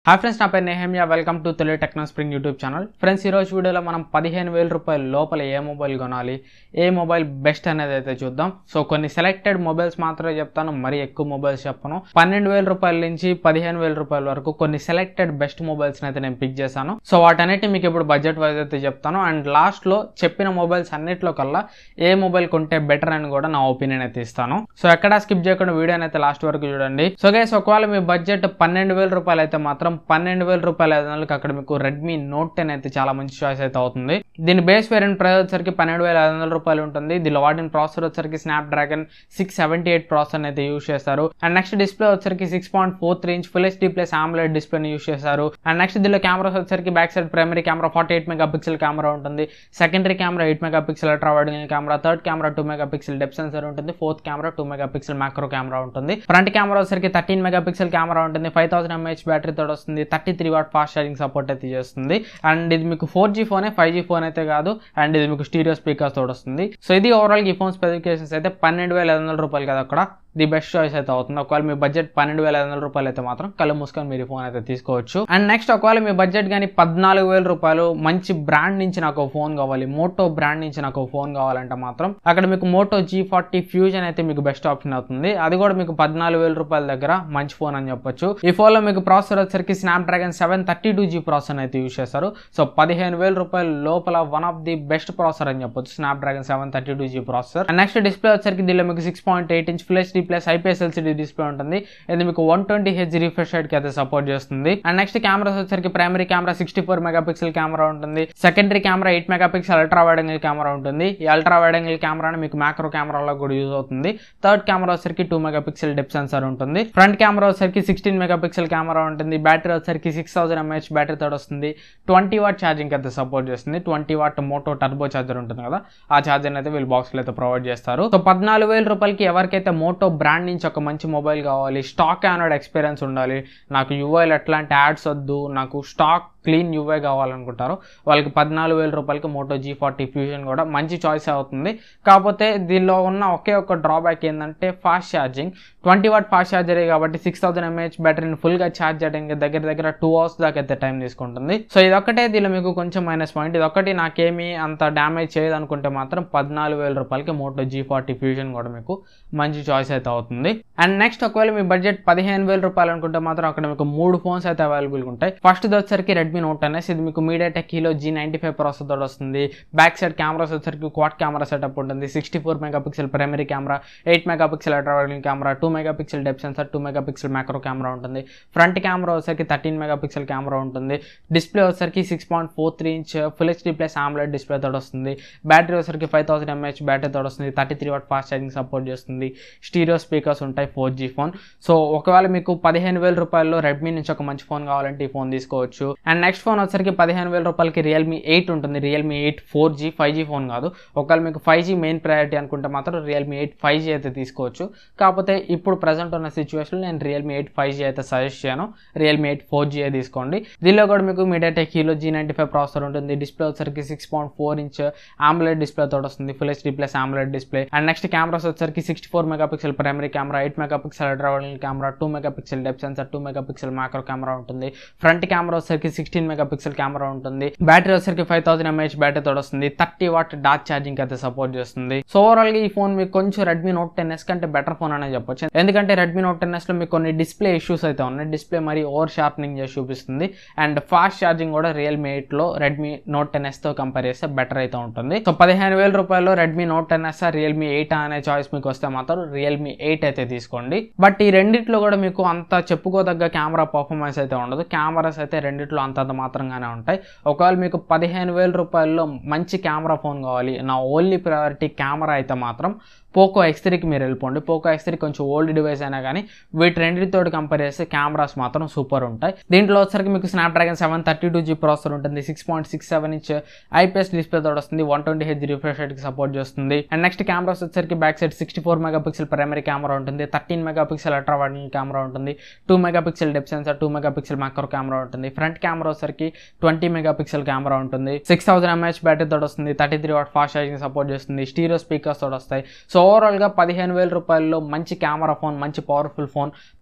hi friends నా పేరు Nehemiah welcome to Telugu techno spring YouTube channel friends ఈ రోజు వీడియోలో మనం పదిహేను వేల రూపాయల లోపల ఏ మొబైల్ కొనాలి ఏ మొబైల్ బెస్ట్ అనేది అయితే చూద్దాం సో కొన్ని సెలెక్టెడ్ మొబైల్స్ మాత్రమే చెప్తాను మరి ఎక్కువ మొబైల్స్ చెప్పను పన్నెండు వేల రూపాయల నుంచి పదిహేను వేల రూపాయల వరకు కొన్ని సెలెక్టెడ్ బెస్ట్ మొబైల్స్ అయితే నేను పిక్ చేశాను సో వాటన్నిటి మీకు ఇప్పుడు బడ్జెట్ వైజ్ అయితే చెప్తాను అండ్ లాస్ట్లో చెప్పిన మొబైల్స్ అన్నిట్లో కల్లా ఏ మొబైల్ కొంటే బెటర్ అని కూడా నా ఒపీనియన్ అయితే ఇస్తాను సో ఎక్కడ స్కిప్ చేయకుండా వీడియోని అయితే లాస్ట్ వరకు చూడండి సో గైస్ ఒకవేళ మీ బడ్జెట్ పన్నెండు వేల రూపాయలు అయితే మాత్రం పన్నెండు వేల రూపాయల ఐదు వందలకి అక్కడ మీకు రెడ్మీ నోట్ టెన్ అయితే చాలా మంచి చాయిస్ అయితే అవుతుంది దీని బేస్ వేరియంట్ ప్రైస్ వచ్చరికి పన్నెండు వేల ఐదు వందల రూపాయలు ఉంటుంది దీనిలో వాడిన ప్రాసెసర్ వచ్చరికి Snapdragon six seventy eight processor అయితే యూస్ చేస్తారు అండ్ నెక్స్ట్ డిస్ప్లే వచ్చరికి six point four three inch full HD plus AMOLED డిస్ప్లేని యూస్ చేస్తారు అండ్ నెక్స్ట్ దీనిలో కెమెరాస్ వచ్చరికి back side primary camera forty eight megapixel camera ఉంటుంది secondary camera eight megapixel ultra wide camera third camera two megapixel depth sensor ఉంటుంది fourth camera two megapixel macro camera ఉంటుంది front camera వచ్చరికి thirteen megapixel camera ఉంటుంది five thousand mAh battery తోడు వస్తుంది thirty three watt fast charging support అయితే చేస్తుంది and ఇది మీకు ఫోర్ జీ ఫోనే ఫైవ్ జీ ఫోన్ అయితే కాదు అండ్ ఇది మీకు స్టీరియో స్పీకర్స్ తోడు వస్తుంది సో ఇది ఓవరాల్ ఈ ఫోన్ స్పెసిఫికేషన్స్ అయితే పన్నెండు వేల ఐదు వందల రూపాయలు కదా అక్కడ ది బెస్ట్ చాయిస్ అయితే అవుతుంది ఒకవేళ మీ బడ్జెట్ పన్నెండు వేల ఐదు వందల రూపాయలు అయితే మాత్రం కళ్ళు మూసుకొని మీరు ఫోన్ అయితే తీసుకోవచ్చు అండ్ నెక్స్ట్ ఒకవేళ మీ బడ్జెట్ కానీ పద్నాలుగు వేల రూపాయలు మంచి బ్రాండ్ నుంచి నాకు ఫోన్ కావాలి మోటో బ్రాండ్ నుంచి నాకు ఫోన్ కావాలంటే మాత్రం అక్కడ మీకు మోటో జీ ఫార్టీ ఫ్యూజన్ అయితే మీకు బెస్ట్ ఆప్షన్ అవుతుంది అది కూడా మీకు పద్నాలుగు వేల రూపాయల దగ్గర మంచి ఫోన్ అని చెప్పొచ్చు ఈ ఫోన్ లో మీకు ప్రాసెసర్ వచ్చరికి Snapdragon seven thirty two G processor అయితే యూస్ చేస్తారు సో పదిహేను వేల రూపాయల లోపల one of the best processor అని చెప్పొచ్చు Snapdragon seven thirty two G processor and next display వచ్చరికి దీనిలో మీకు six point eight inch full HD plus IPS LCD display ఉంటుంది ఇది మీకు వన్ ట్వంటీ హెచ్ రిఫ్రెష్ కి అయితే సపోర్ట్ చేస్తుంది అండ్ నెక్స్ట్ కెమెరాస్ వచ్చరికి primary camera sixty four megapixel camera ఉంటుంది secondary camera eight megapixel ultra wide angle camera ఉంటుంది ఈ అల్ట్రా వైడ్ యాంగిల్ కెమెరాని మీకు మ్యాక్రో కెమెరాలో కూడా యూజ్ అవుతుంది థర్డ్ కెమెరా వచ్చరికి two megapixel depth sensor ఉంటుంది ఫ్రంట్ కెమెరా వచ్చరికి సిక్స్టీన్ మెగా పిక్సెల్ కెమెరా ఉంటుంది బ్యాటరీ వచ్చరికి సిక్స్ థౌసండ్ ఎంహెచ్ బ్యాటరీ తోడు వస్తుంది ట్వంటీ వాట్ ఛార్జింగ్ అయితే సపోర్ట్ చేస్తుంది twenty watt Moto turbo charger ఉంటుంది కదా ఆ ఛార్జర్ అయితే వీళ్ళు బాక్స్ లో అయితే ప్రొవైడ్ చేస్తారు సో పద్నాలుగు వేల రూపాయలకి ఎవరికైతే మోటో బ్రాండ్ నుంచి ఒక మంచి మొబైల్ కావాలి స్టాక్ ఆనోడ్ ఎక్స్పీరియన్స్ ఉండాలి నాకు యూఐలు ఎట్లాంటి యాడ్స్ వద్దు నాకు స్టాక్ క్లీన్ యూఐ కావాలనుకుంటారో వాళ్ళకి పద్నాలుగు వేల రూపాయలకి మోటో జీ ఫార్టీ ఫ్యూజన్ కూడా మంచి చాయిస్ అవుతుంది కాకపోతే దీనిలో ఉన్న ఒకే ఒక డ్రాబ్యాక్ ఏంటంటే fast charging twenty watt fast ఛార్జరే కాబట్టి సిక్స్ థౌసండ్ ఎంహెచ్ బ్యాటరీని ఫుల్గా ఛార్జ్ చేయడానికి దగ్గర దగ్గర టూ అవర్స్ దాకా అయితే టైం తీసుకుంటుంది సో ఇదొక్కటే దీనిలో మీకు కొంచెం మైనస్ పాయింట్ ఇదొక్కటి నాకేమీ అంత డ్యామేజ్ చేయదు అనుకుంటే మాత్రం పద్నాలుగు వేల రూపాయలకి మోటో జీ ఫార్టీ ఫ్యూజన్ కూడా మీకు మంచి చాయిస్ అయితే అవుతుంది అండ్ నెక్స్ట్ ఒకవేళ మీ బడ్జెట్ పదిహేను వేల రూపాయలు అనుకుంటే మాత్రం అక్కడ మీకు మూడు ఫోన్స్ అయితే అవైలబుల్గా ఉంటాయి ఫస్ట్ వచ్చరికి రెడ్మీ నోట్ ఎన్ఎస్ ఇది మీకు MediaTek Helio G ninety five processor వస్తుంది బ్యాక్ సైడ్ కెమెరాస్ వచ్చరికి క్వాడ్ కెమెరా సెటప్ ఉంటుంది sixty four megapixel primary camera eight megapixel ultra camera two megapixel depth sensor two megapixel macro camera ఉంటుంది front camera వచ్చరికి thirteen megapixel camera ఉంటుంది display వచ్చరికి six point four three inch full HD plus AMOLED display తోడు వస్తుంది battery వచ్చరికి five thousand mAh battery తోడు వస్తుంది thirty three watt fast charging support చేస్తుంది స్టీరియో స్పీకర్స్ ఉంటాయి ఫోర్ జీ ఫోన్ సో ఒకవేళ మీకు పదిహేను వేల రూపాయల్లో రెడ్మీ నుంచి ఒక మంచి ఫోన్ కావాలంటే ఈ ఫోన్ తీసుకోవచ్చు అండ్ నెక్స్ట్ ఫోన్ వచ్చరికి పదిహేను వేల రూపాయలకి రియల్మీ ఎయిట్ ఉంటుంది Realme eight four G five G phone కాదు ఒకవేళ మీకు ఫైవ్ జీ మెయిన్ ప్రయారిటీ అనుకుంటే మాత్రం రియల్మీ ఎయిట్ ఫైవ్ జీ అయితే తీసుకోవచ్చు కాకపోతే ఇప్పుడు ప్రజెంట్ ఉన్న సిచ్యువేషన్లో నేను రియల్మీ ఎయిట్ ఫైవ్ జీ అయితే సజెస్ట్ చేయను రియల్మీ ఎయిట్ ఫోర్ జీ తీసుకోండి దీనిలో కూడా మీకు MediaTek Helio G ninety five processor ఉంటుంది డిస్ప్లే వచ్చరికి six point four inch AMOLED display తోటి వస్తుంది full HD plus AMOLED display and next cameras వచ్చరికి sixty four megapixel primary camera eight megapixel ultra wide camera two megapixel depth sensor two megapixel macro camera ఉంటుంది front camera వచ్చరికి sixteen megapixel camera ఉంటుంది battery వచ్చరికి five thousand mAh battery తోడు వస్తుంది thirty watt dart charging అయితే support చేస్తుంది so overall గా ఈ ఫోన్ మీకు కొంచెం రెడ్మీ నోట్ టెన్ ఎస్ కంటే బెటర్ ఫోన్ అనే చెప్పొచ్చు ఎందుకంటే రెడ్మీ నోట్ టెన్ ఎస్ లో మీకు కొన్ని డిస్ప్లే ఇష్యూస్ అయితే ఉన్నాయి డిస్ప్లే మరి ఓవర్ షార్ప్నింగ్ చేసి చూపిస్తుంది అండ్ ఫాస్ట్ ఛార్జింగ్ కూడా రియల్మీ ఎయిట్ లో రెడ్మీ నోట్ టెన్ ఎస్ తో కంపేర్ చేస్తే బెటర్ అయితే ఉంటుంది సో పదిహేను వేల రూపాయల్లో Redmi note ten S Realme eight అనే చాయిస్ మీకు వస్తే మాత్రం రియల్మీ ఎయిట్ అయితే తీసుకోండి బట్ ఈ రెండిట్లో కూడా మీకు అంత చెప్పుకోదగ్గ కెమెరా పర్ఫార్మెన్స్ అయితే ఉండదు కెమెరాస్ అయితే రెండిట్లో అంతంత మాత్రంగానే ఉంటాయి ఒకవేళ మీకు పదిహేను వేల రూపాయల్లో మంచి కెమెరా ఫోన్ కావాలి నా ఓన్లీ ప్రయారిటీ కెమెరా అయితే మాత్రం పోకో ఎక్స్ త్రీకి మీరు వెళ్ళిపోండి పోకో ఎక్స్ త్రీ కొంచెం ఓల్డ్ డివైస్ అయినా కానీ వీటి రెండింటితో కంపేర్ చేస్తే కెమెరాస్ మాత్రం సూపర్ ఉంటాయి దీంట్లో వచ్చరికి మీకు Snapdragon seven thirty two G processor ఉంటుంది six point six seven inch IPS display తోడు వస్తుంది వన్ ట్వంటీ హెచ్ రిఫ్రెష్ రేట్కి సపోర్ట్ చేస్తుంది అండ్ నెక్స్ట్ కెమెరాస్ వచ్చరికి back side sixty four megapixel primary camera ఉంటుంది thirteen megapixel ultra wide camera ఉంటుంది two megapixel depth sensor two megapixel macro camera ఉంటుంది front camera వచ్చరికి twenty megapixel camera ఉంటుంది six thousand mAh battery తోడు వస్తుంది thirty three watt fast charging support చేస్తుంది stereo speakers తోడు వస్తాయి so ఓవరాల్గా పదిహేను వేల రూపాయల్లో మంచి కెమెరా ఫోన్ మంచి పవర్ఫుల్ ఫోన్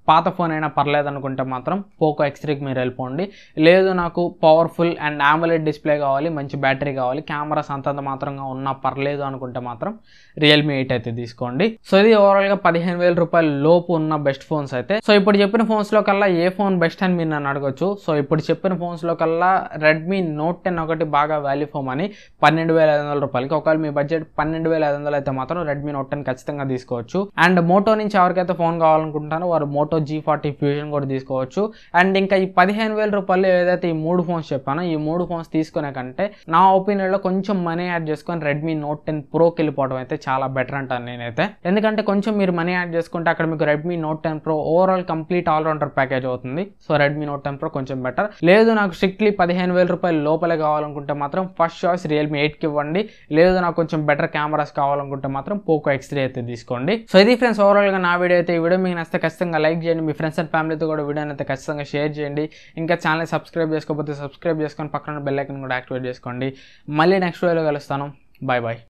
పాత ఫోన్ అయినా పర్లేదు అనుకుంటే మాత్రం పోకో ఎక్స్ త్రీకి మీరు వెళ్ళిపోండి లేదు నాకు పవర్ఫుల్ అండ్ ఆంబులెట్ డిస్ప్లే కావాలి మంచి బ్యాటరీ కావాలి కెమెరాస్ అంతంత మాత్రంగా ఉన్నా పర్లేదు అనుకుంటే మాత్రం రియల్మీ ఎయిట్ అయితే తీసుకోండి సో ఇది ఓవరాల్గా పదిహేను వేల రూపాయల లోపు ఉన్న బెస్ట్ ఫోన్స్ అయితే సో ఇప్పుడు చెప్పిన ఫోన్స్లో కల్లా ఏ ఫోన్ బెస్ట్ అని మీరు నన్ను అడగచ్చు సో ఇప్పుడు చెప్పిన ఫోన్స్లో కల్లా రెడ్మీ నోట్ టెన్ ఒకటి బాగా వాల్యూ ఫోన్ అని పన్నెండు వేల ఐదు వందల రూపాయలకి ఒకవేళ మీ బడ్జెట్ పన్నెండు వేల ఐదు వందలు అయితే మాత్రం రెడ్మీ నోట్ టెన్ ఖచ్చితంగా తీసుకోవచ్చు అండ్ మోటో నుంచి ఎవరికైతే ఫోన్ కావాలనుకుంటారో వారు మోటో జీ ఫార్టీ ఫ్యూజన్ కూడా తీసుకోవచ్చు అండ్ ఇంకా ఈ పదిహేను వేల రూపాయలు ఏదైతే ఈ మూడు ఫోన్స్ చెప్పానో ఈ మూడు ఫోన్స్ తీసుకునే కంటే నా ఒపీనియన్లో కొంచెం మనీ యాడ్ చేసుకొని రెడ్మీ నోట్ టెన్ ప్రోకి వెళ్ళిపోవడం అయితే చాలా బెటర్ అంటాను నేనైతే ఎందుకంటే కొంచెం మీరు మనీ యాడ్ చేసుకుంటే అక్కడ మీకు Redmi note ten pro overall complete allrounder package అవుతుంది so Redmi note ten pro కొంచెం బెటర్ లేదు నాకు స్ట్రిక్ట్లీ పదిహేను వేల రూపాయలు లోపలే కావాలనుకుంటే మాత్రం ఫస్ట్ చాయిస్ రియల్మీ ఎయిట్కి ఇవ్వండి లేదు నాకు కొంచెం బెటర్ కెమెరాస్ కావాలనుకుంటే మాత్రం పోకో ఎక్స్ త్రీ అయితే తీసుకోండి సో ఇది ఫ్రెండ్స్ ఓవరాల్గా నా వీడియో అయితే ఈ వీడియో మీకు నచ్చితే ఖచ్చితంగా లైక్ చేయండి మీ ఫ్రెండ్స్ అండ్ ఫ్యామిలీతో కూడా వీడియోని అయితే ఖచ్చితంగా షేర్ చేయండి ఇంకా ఛానల్ సబ్స్క్రైబ్ చేసుకోకపోతే సబ్స్క్రైబ్ చేసుకొని పక్కన బెల్ ఐకన్ కూడా యాక్టివేట్ చేసుకోండి మళ్ళీ నెక్స్ట్ వీడియోలో కలుస్తాను బాయ్ బాయ్